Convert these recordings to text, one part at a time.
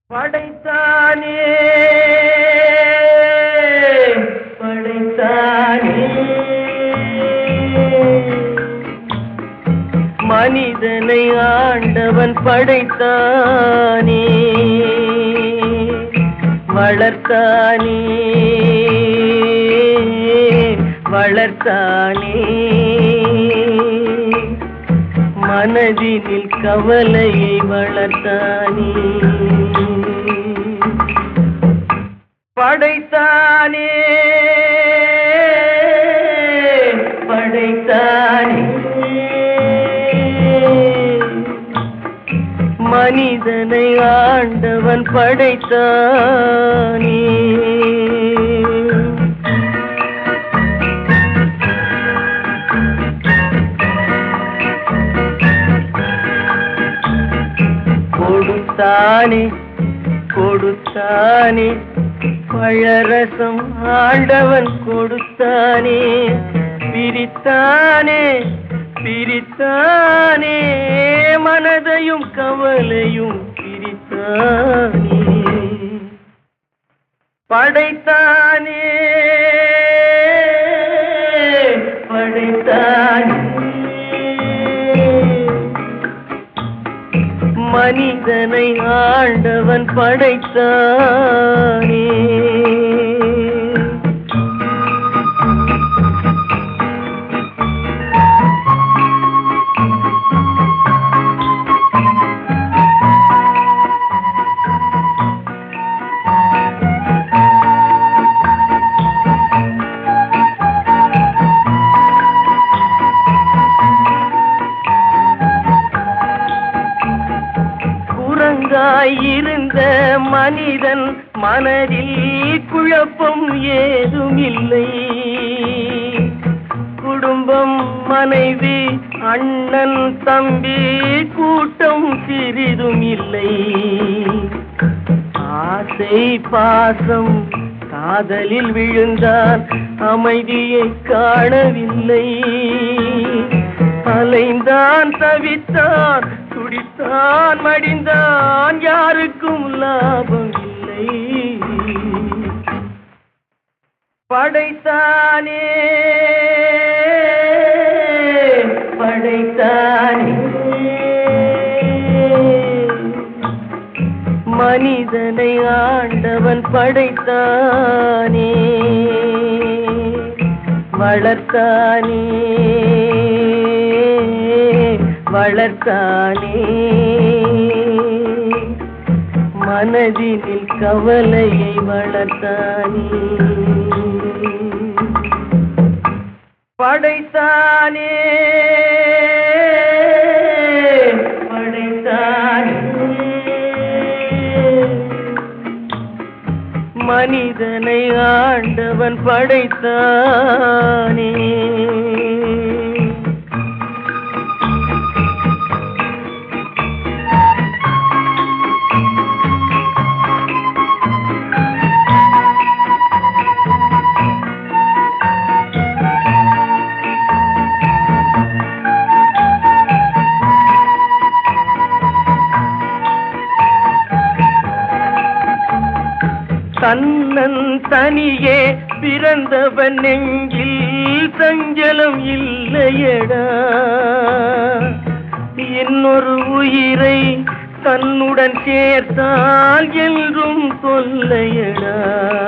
படைத்தானே படைத்தானே மனிதனை ஆண்டவன் படைத்தானே வளர்த்தானே வளர்த்தானே மனதினில் கவலையை வளர்த்தானே படைத்தானே படைத்தானே மனிதனை ஆண்டவன் படைத்தானே கொடுத்தானே கொடுத்தானே பழரசம் ஆண்டவன் கொடுத்தானே பிரித்தானே பிரித்தானே மனதையும் கவலையும் பிரித்தானே படைத்தானே படைத்தானே மனிதனை ஆண்டவன் படைத்தானே குரங்காயிருந்த மனிதன் மனதில் குழப்பம் ஏதும் இல்லை குடும்பம் மனைவி அண்ணன் தம்பி கூட்டம் சிறிதும் இல்லை ஆசை பாசம் காதலில் விழுந்தான் அமைதியை காணவில்லை அலைந்தான் தவித்தான் துடித்தான் மடிந்தான் யாருக்கும் லாபம் இல்லை படைத்தானே படைத்தானே மனிதனை ஆண்டவன் படைத்தானே வளர்த்தானே வளர்த்தானே மனதினில் கவலையை வளர்த்தானே படைத்தானே படைத்தானே மனிதனை ஆண்டவன் படைத்தானே தன்னன் தனியே பிறந்தவன் நெஞ்சில் சஞ்சலம் இல்லையடா இன்னொரு உயிரை தன்னுடன் சேர்த்தால் என்றும் தொல்லையடா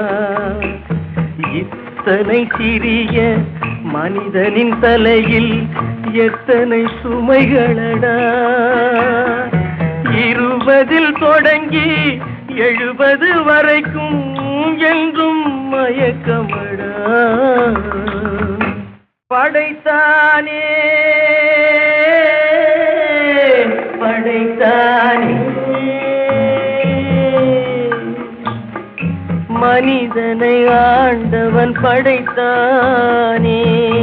இத்தனை சிறிய மனிதனின் தலையில் எத்தனை சுமைகளடா இருபதில் தொடங்கி எழுபது வரைக்கும் என்றும் மயக்கமடா படைத்தானே படைத்தானே மனிதனை ஆண்டவன் படைத்தானே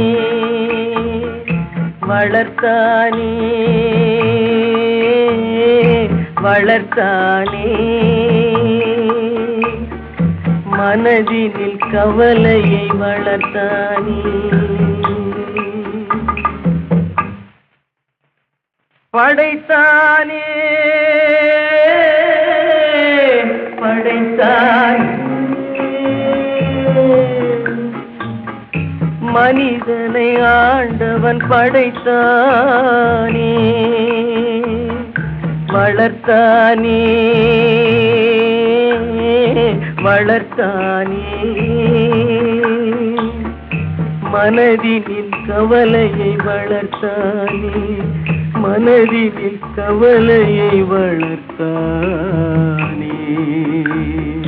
வளர்த்தானே வளர்த்தானே மனதினில் கவலையை வளர்த்தானே படைத்தானே படைத்தானே மனிதனை ஆண்டவன் படைத்தானே வளர்த்தானே வளர்த்தானே மனதினில் கவலையை வளர்த்தானே மனதினில் கவலையை வளர்த்தானே